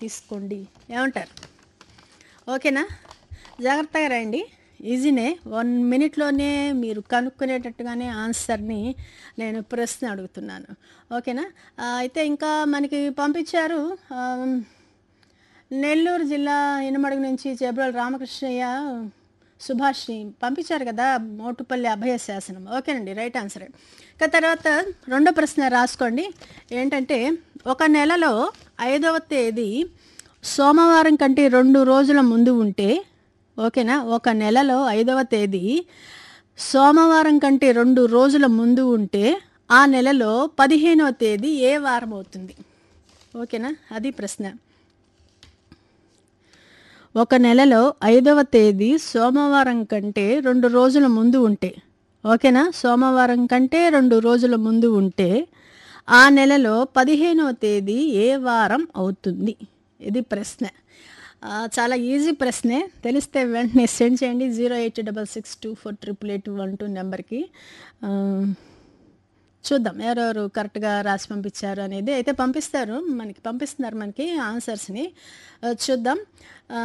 తీసుకోండి ఏమంటారు ఓకేనా జాగ్రత్తగా రండి ఈజీనే వన్ మినిట్లోనే మీరు కనుక్కునేటట్టుగానే ఆన్సర్ని నేను ప్రశ్న అడుగుతున్నాను ఓకేనా ఆ, అయితే ఇంకా మనకి పంపించారు ఆ, నెల్లూరు జిల్లా ఇనమడుగు నుంచి చేబ్రోల రామకృష్ణయ్య సుభాష్ని పంపించారు కదా మోటుపల్లి అభయ శాసనం ఓకేనండి రైట్ ఆన్సర్ ఇక తర్వాత రెండో ప్రశ్న రాసుకోండి ఏంటంటే ఒక నెలలో ఐదవ తేదీ సోమవారం కంటే రెండు రోజుల ముందు ఉంటే ఓకేనా ఒక నెలలో ఐదవ తేదీ సోమవారం కంటే రెండు రోజుల ముందు ఉంటే ఆ నెలలో పదిహేనవ తేదీ ఏ వారం అవుతుంది ఓకేనా అది ప్రశ్న ఒక నెలలో ఐదవ తేదీ సోమవారం కంటే రెండు రోజుల ముందు ఉంటే ఓకేనా సోమవారం కంటే రెండు రోజుల ముందు ఉంటే ఆ నెలలో పదిహేనవ తేదీ ఏ వారం అవుతుంది ఇది ప్రశ్న ఆ, చాలా ఈజీ ప్రశ్నే తెలిస్తే వెంటనే సెండ్ చేయండి zero eight double six two four triple eight one two నెంబర్కి ఆ, చూద్దాం ఎవరెవరు కరెక్ట్గా రాసి పంపించారు అనేది అయితే పంపిస్తారు మనకి పంపిస్తున్నారు మనకి ఆన్సర్స్ని ఆ, చూద్దాం ఆ,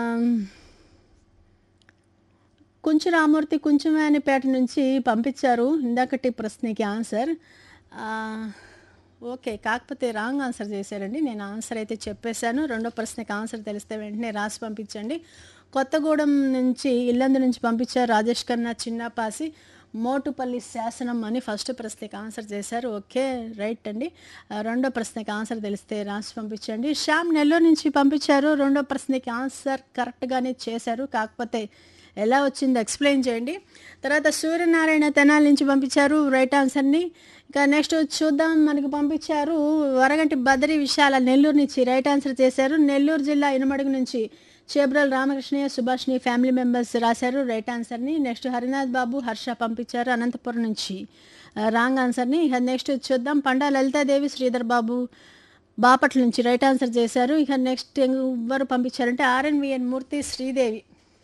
కుంచు రామూర్తి కుంచుమేనిపేట నుంచి పంపించారు ఇందాకటి ప్రశ్నకి ఆన్సర్ ఆ, ఓకే కాకపోతే రాంగ్ ఆన్సర్ చేశారండి నేను ఆన్సర్ అయితే చెప్పేశాను రెండో ప్రశ్నకి ఆన్సర్ తెలిస్తే వెంటనే రాసి పంపించండి కొత్తగూడెం నుంచి ఇల్లందు నుంచి పంపించారు రాజేష్ కన్నా చిన్నపాసి మోటుపల్లి శాసనం అని ఫస్ట్ ప్రశ్నకి ఆన్సర్ చేశారు ఓకే రైట్ అండి ఆ, రెండో ప్రశ్నకి ఆన్సర్ తెలిస్తే రాసి పంపించండి శ్యామ్ నెల్లూరు నుంచి పంపించారు రెండో ప్రశ్నకి ఆన్సర్ కరెక్ట్గానే చేశారు కాకపోతే ఎలా వచ్చిందో ఎక్స్ప్లెయిన్ చేయండి తర్వాత సూర్యనారాయణ తెనాలి నుంచి పంపించారు రైట్ ఆన్సర్ని ఇంకా నెక్స్ట్ చూద్దాం మనకి పంపించారు వరగంటి బదరి విశాల నెల్లూరు నుంచి రైట్ ఆన్సర్ చేశారు నెల్లూరు జిల్లా ఇనుమడుగు నుంచి చేబ్రల్ రామకృష్ణయ్య సుభాష్ని ఫ్యామిలీ మెంబర్స్ రాశారు రైట్ ఆన్సర్ని నెక్స్ట్ హరినాథ్ బాబు హర్ష పంపించారు అనంతపురం నుంచి రాంగ్ ఆన్సర్ని ఇక నెక్స్ట్ చూద్దాం పండా లలితాదేవి శ్రీధర్ బాబు బాపట్ల నుంచి రైట్ ఆన్సర్ చేశారు ఇక నెక్స్ట్ ఎవరు పంపించారంటే ఆర్ఎన్విఎన్ మూర్తి శ్రీదేవి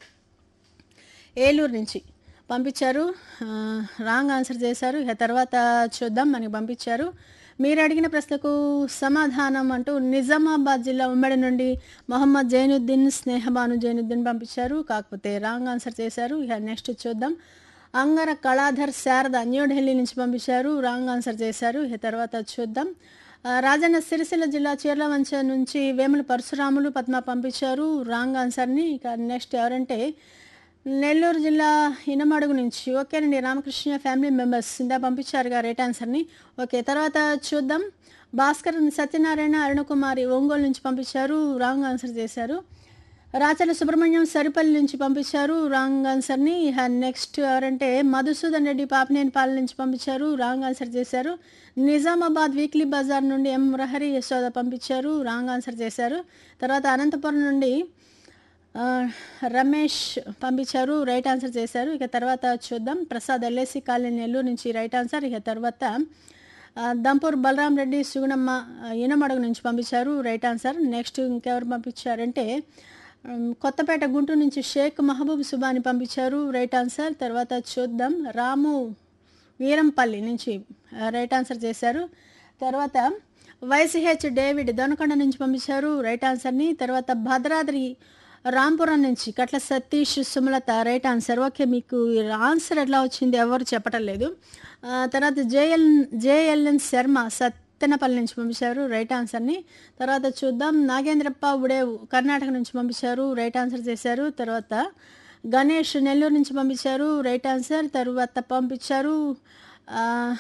ఏలూరు నుంచి పంపించారు ఆ, రాంగ్ ఆన్సర్ చేశారు ఇక తర్వాత చూద్దాం మనకి పంపించారు మీరు అడిగిన ప్రశ్నకు సమాధానం అంటూ నిజామాబాద్ జిల్లా ఉమ్మడి నుండి మొహమ్మద్ జైనుద్దీన్ స్నేహబాను జైనుద్దీన్ పంపించారు కాకపోతే రాంగ్ ఆన్సర్ చేశారు ఇక నెక్స్ట్ చూద్దాం అంగర కళాధర్ శారద న్యూఢిల్లీ నుంచి పంపించారు రాంగ్ ఆన్సర్ చేశారు ఇక తర్వాత చూద్దాం ఆ, రాజన్న సిరిసిల్ల జిల్లా చీర్లవంచ నుంచి వేముల పరశురాములు పద్మ పంపించారు రాంగ్ ఆన్సర్ని ఇక నెక్స్ట్ ఎవరంటే నెల్లూరు జిల్లా ఇనమడుగు నుంచి ఓకేనండి రామకృష్ణ ఫ్యామిలీ మెంబర్స్ ఇందా పంపించారుగా రైట్ ఆన్సర్ని ఓకే తర్వాత చూద్దాం భాస్కర్ సత్యనారాయణ అరుణకుమారి ఒంగోలు నుంచి పంపించారు రాంగ్ ఆన్సర్ చేశారు రాచల సుబ్రహ్మణ్యం సరిపల్లి నుంచి పంపించారు రాంగ్ ఆన్సర్ని ఇహ నెక్స్ట్ ఎవరంటే మధుసూదన్ రెడ్డి పాపినేనిపాలెం నుంచి పంపించారు రాంగ్ ఆన్సర్ చేశారు నిజామాబాద్ వీక్లీ బజార్ నుండి ఎం రహరి యశోద పంపించారు రాంగ్ ఆన్సర్ చేశారు తర్వాత అనంతపురం నుండి ఆ, రమేష్ పంపించారు రైట్ ఆన్సర్ చేశారు ఇక తర్వాత చూద్దాం ప్రసాద్ ఎల్ఐసి కాలనీ నెల్లూరు నుంచి రైట్ ఆన్సర్ ఇక తర్వాత ఆ, దంపూర్ బలరాం రెడ్డి సుగుణమ్మ ఆ, ఈనమడుగు నుంచి పంపించారు రైట్ ఆన్సర్ నెక్స్ట్ ఇంకెవరు పంపించారంటే ఉమ్, కొత్తపేట గుంటూరు నుంచి షేక్ మహబూబ్ సుబాని పంపించారు రైట్ ఆన్సర్ తర్వాత చూద్దాం రాము వీరంపల్లి నుంచి ఆ, రైట్ ఆన్సర్ చేశారు తర్వాత వైసీహెచ్ డేవిడ్ దొనకొండ నుంచి పంపించారు రైట్ ఆన్సర్ని తర్వాత భద్రాద్రి రాంపురం నుంచి Katla Satish Sumalatha right answer okay మీకు ఈ ఆన్సర్ ఎట్లా వచ్చింది ఎవరు చెప్పటం లేదు ఆ, తర్వాత జేఎల్ జేఎల్ఎన్ శర్మ సత్తెనపల్లి నుంచి పంపించారు రైట్ ఆన్సర్ని తర్వాత చూద్దాం నాగేంద్రప్ప ఉడేవు కర్ణాటక నుంచి పంపించారు రైట్ ఆన్సర్ చేశారు తర్వాత గణేష్ నెల్లూరు నుంచి పంపించారు రైట్ ఆన్సర్ తర్వాత పంపించారు ఆ,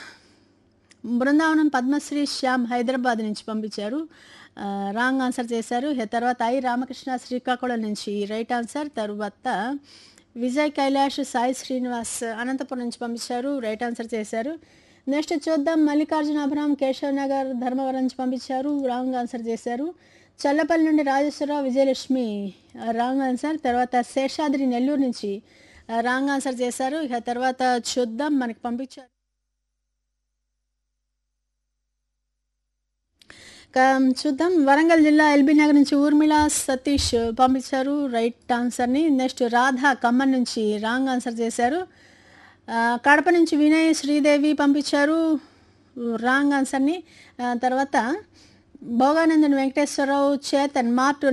బృందావనం పద్మశ్రీ శ్యామ్ హైదరాబాద్ నుంచి పంపించారు ఆ, రాంగ్ ఆన్సర్ చేశారు ఇక తర్వాత ఐ రామకృష్ణ శ్రీకాకుళం నుంచి రైట్ ఆన్సర్ తర్వాత విజయ్ కైలాష్ సాయి శ్రీనివాస్ అనంతపురం నుంచి పంపించారు రైట్ ఆన్సర్ చేశారు నెక్స్ట్ చూద్దాం మల్లికార్జున అభిరామ్ కేశవ్ నగర్ ధర్మవరం నుంచి పంపించారు రాంగ్ ఆన్సర్ చేశారు చల్లపల్లి నుండి రాజేశ్వరరావు విజయలక్ష్మి ఆ, రాంగ్ ఆన్సర్ తర్వాత శేషాద్రి నెల్లూరు నుంచి ఆ, రాంగ్ ఆన్సర్ చేశారు ఇక తర్వాత చూద్దాం మనకి పంపించారు ఇక చూద్దాం వరంగల్ జిల్లా ఎల్బీ నగర్ నుంచి ఊర్మిళ సతీష్ పంపించారు రైట్ ఆన్సర్ని నెక్స్ట్ రాధా ఖమ్మం నుంచి రాంగ్ ఆన్సర్ చేశారు ఆ, కడప నుంచి వినయ్ శ్రీదేవి పంపించారు రాంగ్ ఆన్సర్ని ఆ, తర్వాత భోగానందన్ వెంకటేశ్వరరావు చేతన్ మార్టు